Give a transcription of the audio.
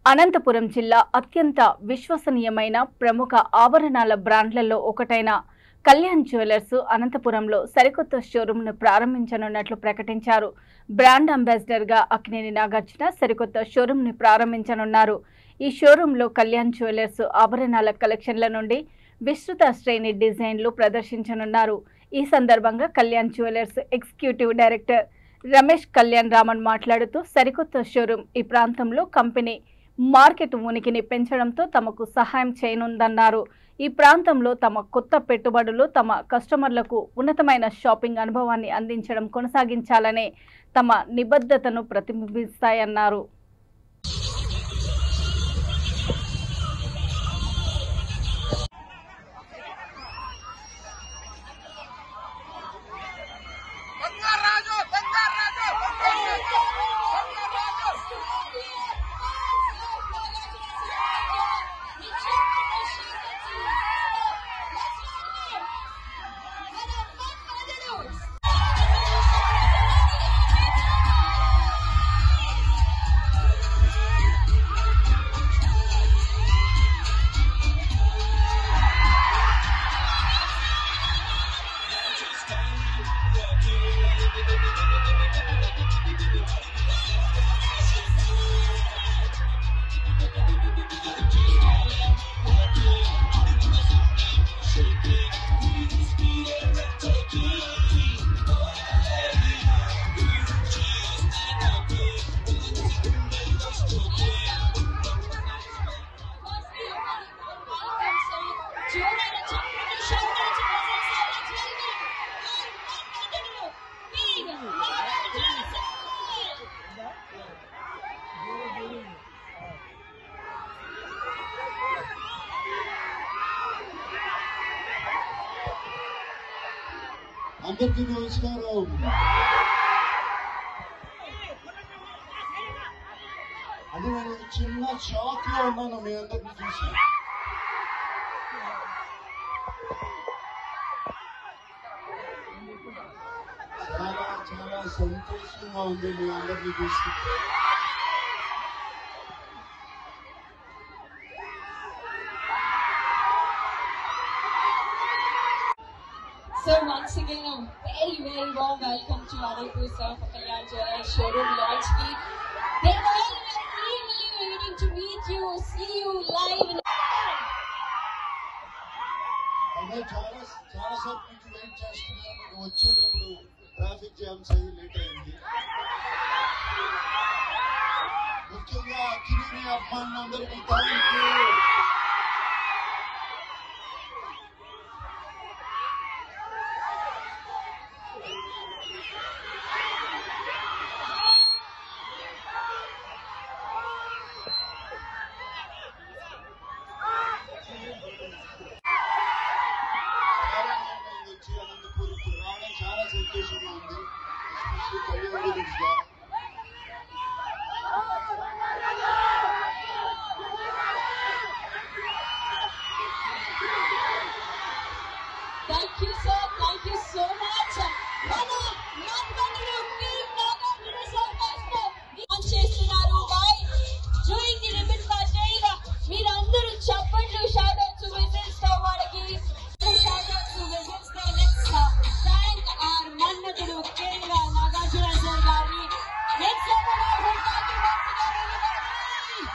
అనంతపురం జిల్లా అత్యంత విశ్వసనీయమైన ప్రముఖ ఆభరణాల బ్రాండ్లలో ఒకటైన కళ్యాణ్ జ్యువెలర్స్ అనంతపురంలో సరికొత్త షోరూంను ప్రారంభించనున్నట్లు ప్రకటించారు బ్రాండ్ అంబాసిడర్గా అక్కినేని నాగార్జున సరికొత్త షోరూంని ప్రారంభించనున్నారు ఈ షోరూంలో కళ్యాణ్ జ్యువెలర్స్ ఆభరణాల కలెక్షన్ల నుండి విస్తృత శ్రేణి డిజైన్లు ప్రదర్శించనున్నారు ఈ సందర్భంగా Kalyan jewellers executive director Ramesh Kalyan Raman మాట్లాడుతూ సరికొత్త షోరూం ఈ ప్రాంతంలో కంపెనీ మార్కెట్ ఉనికిని పెంచడంతో తమకు సహాయం చేయనుందన్నారు ఈ ప్రాంతంలో తమ కొత్త పెట్టుబడులు తమ కస్టమర్లకు ఉన్నతమైన షాపింగ్ అనుభవాన్ని అందించడం కొనసాగించాలనే తమ నిబద్ధతను ప్రతిబింబిస్తాయన్నారు బంగారాజు బంగారాజు బంగారాజు బంగారాజు అందరికీ నమస్కారం అది నేను ఒక చిన్న షాక్ లో ఉన్నాను మీ అందరిని చూసి చాలా చాలా సంతోషంగా ఉంది మీ అందరిని చూసి So once again, a very, very warm welcome to Adipur sir for Kalyan Jewelers showroom launch week. They're all eagerly waiting to meet you, see you live. In- అదే చాలా చాలా సేపు నుంచి వెయిట్ చేస్తున్నాను నేను వచ్చేటప్పుడు ట్రాఫిక్ జామ్స్ అయ్యి late అయింది ముఖ్యంగా అక్కినేని అభిమానులందరికీ థ్యాంక్ యూ చాలా ఆనందంగా వచ్చి అనంతపూర్ ఇప్పుడు రావడం చాలా సంతోషంగా ఉంది ఎస్పెషల్లీ కళ్యాణ్ గురించి ద్వారా Thank you, sir. Thank you so much. మన మన్మధుడు కిరీట్ నాగార్జున sir కోసం launch చేస్తున్నారు. Why? During the ribbon cutting, మీరందరూ చప్పట్లు shout out to whistles తో వాళ్ళకి shout out to whistles తో let's uh, thank our Manmadhudu Kirit Nagarjuna sir గారిని. Let's have a round of applause once again, everybody.